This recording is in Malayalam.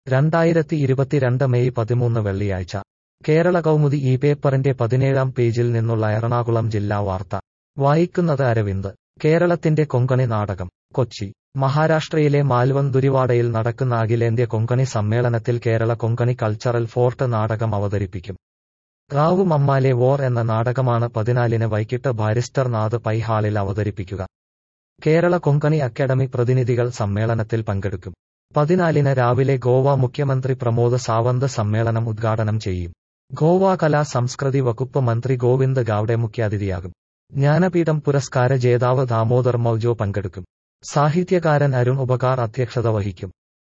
രണ്ടായിരത്തി ഇരുപത്തിരണ്ട് മെയ് പതിമൂന്ന് വെള്ളിയാഴ്ച കേരള കൗമുദി ഈ പേപ്പറിന്റെ പതിനേഴാം പേജിൽ നിന്നുള്ള എറണാകുളം ജില്ലാ വാർത്ത വായിക്കുന്നത് അരവിന്ദ് കേരളത്തിന്റെ കൊങ്കണി നാടകം കൊച്ചി മഹാരാഷ്ട്രയിലെ മാൽവൻ ദുരിവാഡയിൽ നടക്കുന്ന അഖിലേന്ത്യ കൊങ്കണി സമ്മേളനത്തിൽ കേരള കൊങ്കണി കൾച്ചറൽ ഫോർട്ട് നാടകം അവതരിപ്പിക്കും റാവു മമ്മാലെ വോർ എന്ന നാടകമാണ് പതിനാലിന് വൈകിട്ട് ബാരിസ്റ്റർ നാഥ് പൈ ഹാളിൽ അവതരിപ്പിക്കുക കേരള കൊങ്കണി അക്കാദമി പ്രതിനിധികൾ സമ്മേളനത്തിൽ പങ്കെടുക്കും പതിനാലിന് രാവിലെ ഗോവ മുഖ്യമന്ത്രി പ്രമോദ് സാവന്ത് സമ്മേളനം ഉദ്ഘാടനം ചെയ്യും ഗോവ കലാ സംസ്കൃതി വകുപ്പ് മന്ത്രി ഗോവിന്ദ് ഗാവ്ഡെ മുഖ്യാതിഥിയാകും ജ്ഞാനപീഠം പുരസ്കാര ജേതാവ് ദാമോദർ മൗജോ പങ്കെടുക്കും സാഹിത്യകാരൻ അരുൺ ഉപകാർ അധ്യക്ഷത വഹിക്കും